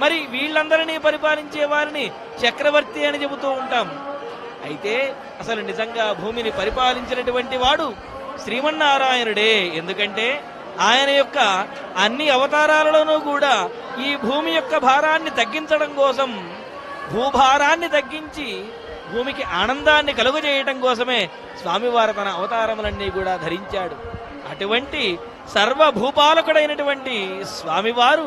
మరి వీళ్ళందరినీ పరిపాలించే వారిని చక్రవర్తి అని చెబుతూ ఉంటాం అయితే అసలు నిజంగా భూమిని పరిపాలించినటువంటి వాడు శ్రీమన్నారాయణుడే ఎందుకంటే ఆయన యొక్క అన్ని అవతారాలలోనూ కూడా ఈ భూమి యొక్క భారాన్ని తగ్గించడం కోసం భూభారాన్ని తగ్గించి భూమికి ఆనందాన్ని కలుగజేయటం కోసమే స్వామివారు తన అవతారములన్నీ కూడా ధరించాడు అటువంటి సర్వభూపాలకుడైనటువంటి స్వామివారు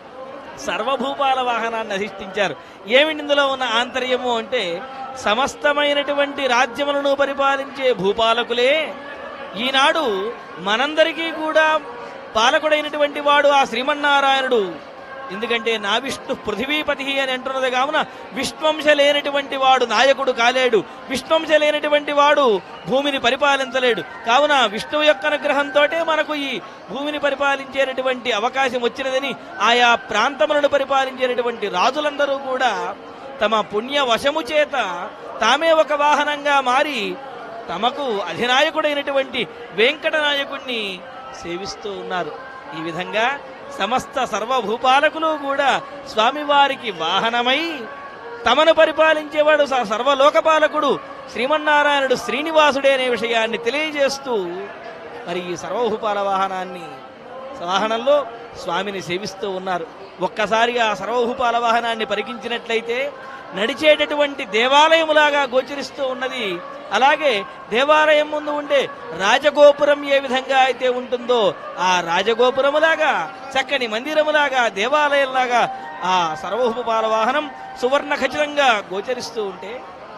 సర్వభూపాల వాహనాన్ని అధిష్ఠించారు ఏమిటి ఇందులో ఉన్న ఆంతర్యము అంటే సమస్తమైనటువంటి రాజ్యములను పరిపాలించే భూపాలకులే ఈనాడు మనందరికీ కూడా పాలకుడైనటువంటి వాడు ఆ శ్రీమన్నారాయణుడు ఎందుకంటే నా విష్ణు పృథివీపతి అని అంటున్నది కావున విష్ణువంశ లేనటువంటి వాడు నాయకుడు కాలేడు విష్ణువంశ లేనటువంటి వాడు భూమిని పరిపాలించలేడు కావున విష్ణువు యొక్క అనుగ్రహంతో మనకు ఈ భూమిని పరిపాలించేటటువంటి అవకాశం వచ్చినదని ఆయా ప్రాంతములను పరిపాలించేటటువంటి రాజులందరూ కూడా తమ పుణ్య వశము చేత తామే ఒక వాహనంగా మారి తమకు అధినాయకుడైనటువంటి వెంకట నాయకుణ్ణి సేవిస్తూ ఉన్నారు ఈ విధంగా సమస్త సర్వభూపాలకులు కూడా స్వామివారికి వాహనమై తమను పరిపాలించేవాడు స- సర్వలోకపాలకుడు శ్రీమన్నారాయణుడు శ్రీనివాసుడే అనే విషయాన్ని తెలియజేస్తూ మరి ఈ సర్వభూపాల వాహనాన్ని వాహనంలో స్వామిని సేవిస్తూ ఉన్నారు ఒక్కసారిగా ఆ సర్వభూపాల వాహనాన్ని పరికించినట్లయితే నడిచేటటువంటి దేవాలయములాగా గోచరిస్తూ ఉన్నది అలాగే దేవాలయం ముందు ఉండే రాజగోపురం ఏ విధంగా అయితే ఉంటుందో ఆ రాజగోపురములాగా చక్కని మందిరములాగా దేవాలయంలాగా ఆ సర్వభూపాల వాహనం సువర్ణ ఖచ్చితంగా గోచరిస్తూ ఉంటే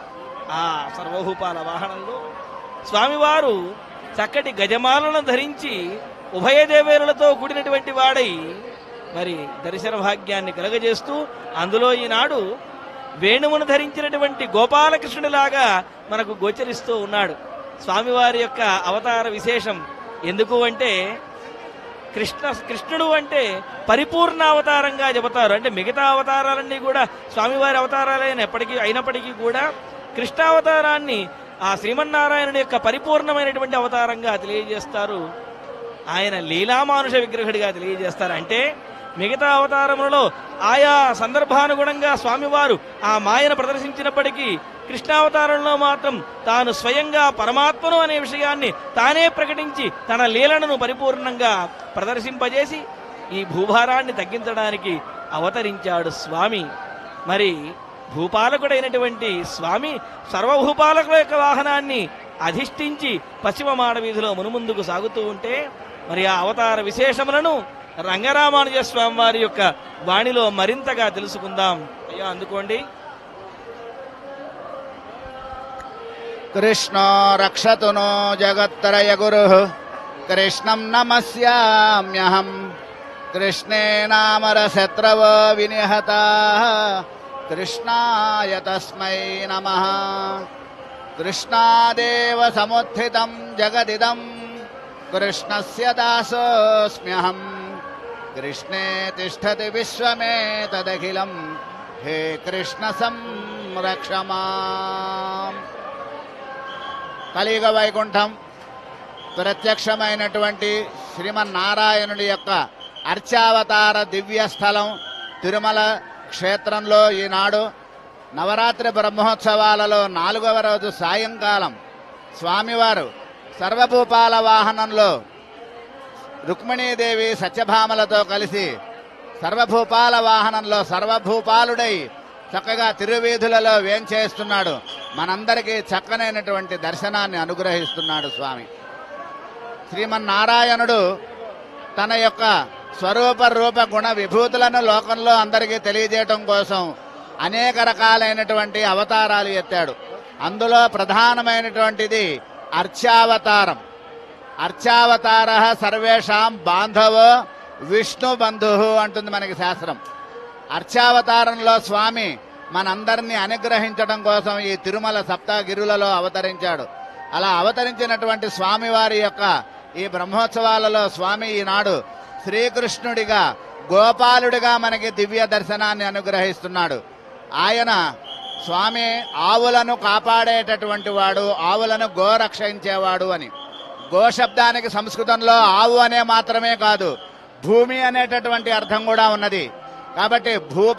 ఆ సర్వభూపాల వాహనంలో స్వామివారు చక్కటి గజమాలను ధరించి ఉభయ దేవేరులతో కూడినటువంటి వాడై మరి దర్శన భాగ్యాన్ని కలగజేస్తూ అందులో ఈనాడు వేణువును ధరించినటువంటి గోపాలకృష్ణుడిలాగా మనకు గోచరిస్తూ ఉన్నాడు స్వామివారి యొక్క అవతార విశేషం ఎందుకు అంటే కృష్ణ కృష్ణుడు అంటే పరిపూర్ణ అవతారంగా చెబుతారు అంటే మిగతా అవతారాలన్నీ కూడా స్వామివారి అవతారాలైన ఎప్పటికీ అయినప్పటికీ కూడా కృష్ణావతారాన్ని ఆ శ్రీమన్నారాయణుడి యొక్క పరిపూర్ణమైనటువంటి అవతారంగా తెలియజేస్తారు ఆయన లీలామానుష విగ్రహుడిగా తెలియజేస్తారు అంటే మిగతా అవతారములలో ఆయా సందర్భానుగుణంగా స్వామివారు ఆ మాయను ప్రదర్శించినప్పటికీ కృష్ణావతారంలో మాత్రం తాను స్వయంగా పరమాత్మను అనే విషయాన్ని తానే ప్రకటించి తన లీలలను పరిపూర్ణంగా ప్రదర్శింపజేసి ఈ భూభారాన్ని తగ్గించడానికి అవతరించాడు స్వామి మరి భూపాలకుడైనటువంటి స్వామి సర్వభూపాలకుల యొక్క వాహనాన్ని అధిష్ఠించి పశ్చిమ మాడవీధిలో మునుముందుకు సాగుతూ ఉంటే మరి ఆ అవతార విశేషములను రంగరామానుజ స్వామి వారి యొక్క వాణిలో మరింతగా తెలుసుకుందాం అయ్యా అందుకోండి कृष्णो रक्षतु नो जगत्त्रयगुरुः कृष्णं नमस्याम्यहम् कृष्णे नामरशत्रवो विनिहताः कृष्णाय तस्मै नमः कृष्णादेव समुत्थितं जगदिदं कृष्णस्य दासोऽस्म्यहम् कृष्णे तिष्ठति विश्वमेतदखिलं हे कृष्ण संरक्ष माम् కలియుగ వైకుంఠం ప్రత్యక్షమైనటువంటి శ్రీమన్నారాయణుడి యొక్క అర్చావతార దివ్య స్థలం తిరుమల క్షేత్రంలో ఈనాడు నవరాత్రి బ్రహ్మోత్సవాలలో నాలుగవ రోజు సాయంకాలం స్వామివారు సర్వభూపాల వాహనంలో రుక్మిణీదేవి సత్యభామలతో కలిసి సర్వభూపాల వాహనంలో సర్వభూపాలుడై చక్కగా తిరువీధులలో వేంచేస్తున్నాడు మనందరికీ చక్కనైనటువంటి దర్శనాన్ని అనుగ్రహిస్తున్నాడు స్వామి శ్రీమన్నారాయణుడు తన యొక్క స్వరూప రూప గుణ విభూతులను లోకంలో అందరికీ తెలియజేయటం కోసం అనేక రకాలైనటువంటి అవతారాలు ఎత్తాడు అందులో ప్రధానమైనటువంటిది అర్చావతారం అర్చావతార సర్వేషాం బాంధవో విష్ణు బంధు అంటుంది మనకి శాస్త్రం అర్చావతారంలో స్వామి మనందరినీ అనుగ్రహించడం కోసం ఈ తిరుమల సప్తగిరులలో అవతరించాడు అలా అవతరించినటువంటి స్వామివారి యొక్క ఈ బ్రహ్మోత్సవాలలో స్వామి ఈనాడు శ్రీకృష్ణుడిగా గోపాలుడిగా మనకి దివ్య దర్శనాన్ని అనుగ్రహిస్తున్నాడు ఆయన స్వామి ఆవులను కాపాడేటటువంటి వాడు ఆవులను గోరక్షించేవాడు అని గో శబ్దానికి సంస్కృతంలో ఆవు అనే మాత్రమే కాదు భూమి అనేటటువంటి అర్థం కూడా ఉన్నది కాబట్టి భూ